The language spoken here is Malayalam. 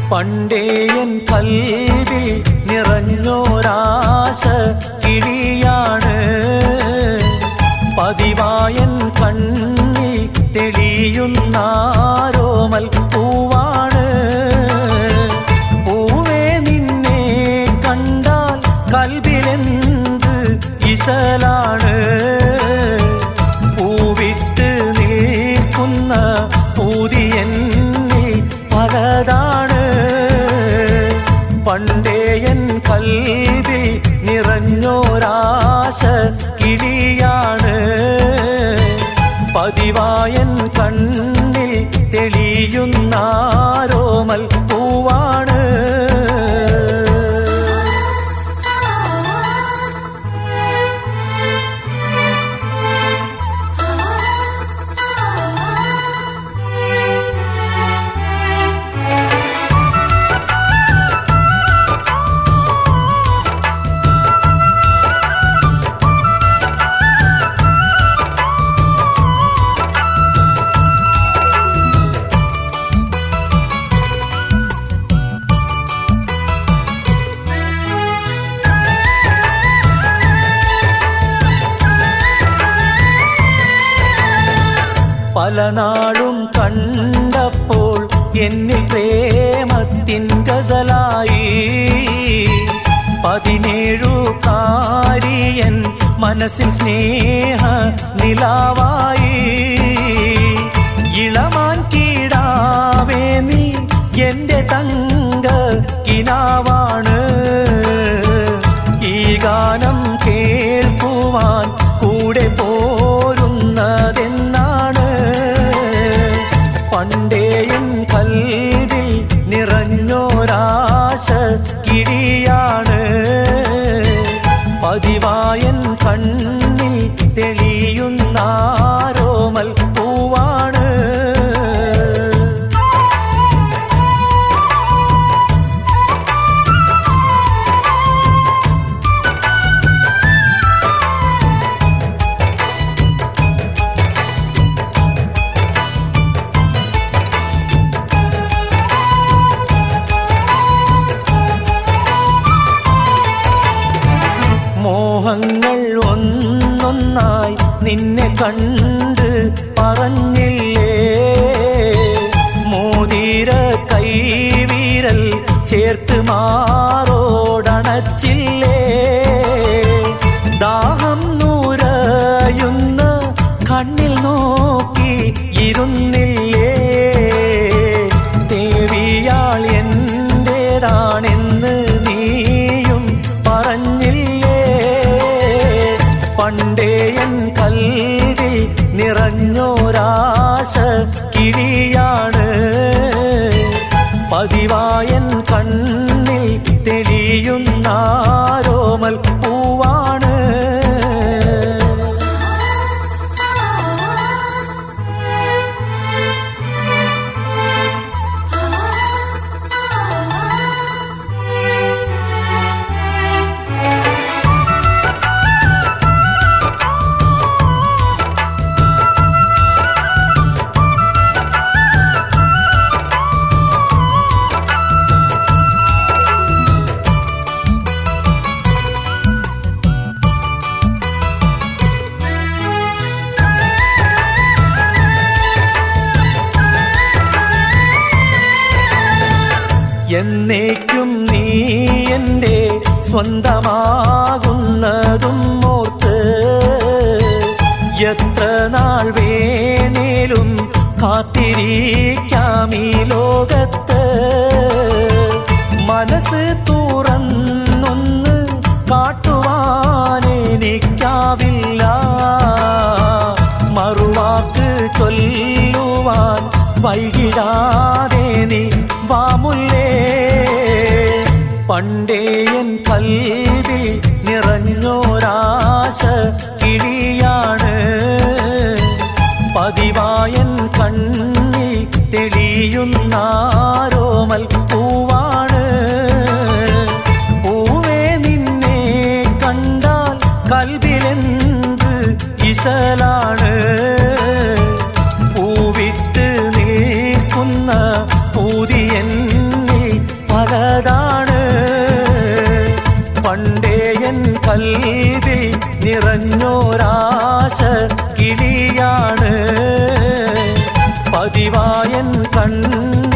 പണ്ടേയൻ കൽവിൽ നിറഞ്ഞോരാശ കിളിയാണ് പതിവായൻ കണ്ണിൽ തെളിയുന്നാരോമൽ പൂവാണ് പൂവേ നിന്നെ കണ്ടാൽ കൽവിലെന്ത് ഇശലാണ് പൂവിട്ട് നിൽക്കുന്ന പൂതിയെന്നിൽ പലതാണ് പണ്ടേയൻ കൽവിൽ നിറഞ്ഞോരാശ കിളിയാണ് പതിവായൻ കണ്ണിൽ തെളിയുന്നാരോമൽ പൂവാണ് പല നാളും കണ്ടപ്പോൾ എന്നിൽ പ്രേമത്തിൻ ഗസലായി പതിനേഴു കാരിയൻ മനസ്സിൽ സ്നേഹ നിലാവായി ഇളമാൻ കീടാവേ നീ എന്റെ തങ്ക കിനാവാണ് ഈ ഗാനം കേൾക്കുവാൻ കൂടെ പോരുന്നതെന്നാണ് പണ്ടേയും കൽവിൽ നിറഞ്ഞോരാശ കിളിയാണ് പതിവായൻ കണ്ണിൽ തെളിയുന്നാരോമൽ പൂവാണ് മോഹങ്ങൾ ഒന്നൊന്നായി നിന്നെ കണ്ട് പറഞ്ഞില്ലേ മോതിര കൈവിരൽ ചേർത്ത് മാറോടണച്ചില്ലേ ദാഹം നൂരയുന്ന കണ്ണിൽ നോക്കി ഇരുന്നില്ലേ ദേവിയാൾ എന്റേതാണെന്ന് നീയും പറഞ്ഞില്ലേ പണ്ടേയൻ കൽവിൽ നിറഞ്ഞോരാശ കിളിയാണ് പതിവായൻ കണ്ണിൽ തെളിയുന്നാരോമൽ പൂവാണ് എന്നേക്കും നീ എൻ്റെ സ്വന്തമാകുന്നതും ഓർത്ത് എത്ര നാൾ വേണേലും കാത്തിരിക്കാം ഈ ലോകത്ത് മനസ്സ് തുറന്നൊന്ന് കാട്ടുവാനെനിക്കാവില്ല മറുവാക്ക് ചൊല്ലുവാൻ വൈകിടാതെ നീ വാമുല്ലേ പണ്ടേയൻ കൽവിൽ നിറഞ്ഞോരാശ കിളിയാണ് പതിവായൻ കണ്ണിൽ തെളിയുന്നാരോമൽ പൂവാണ് പൂവേ നിന്നെ കണ്ടാൽ കൽവിലെന്ത് ഇശലാണ് പൂവിട്ട് നിൽക്കുന്ന പൂതിയെന്നിൽ പലതാണ് പണ്ടേ എൻ കൽവിൽ നിറഞ്ഞോരാശ കിളിയാണ് പതിവായൻ കണ്ണിൽ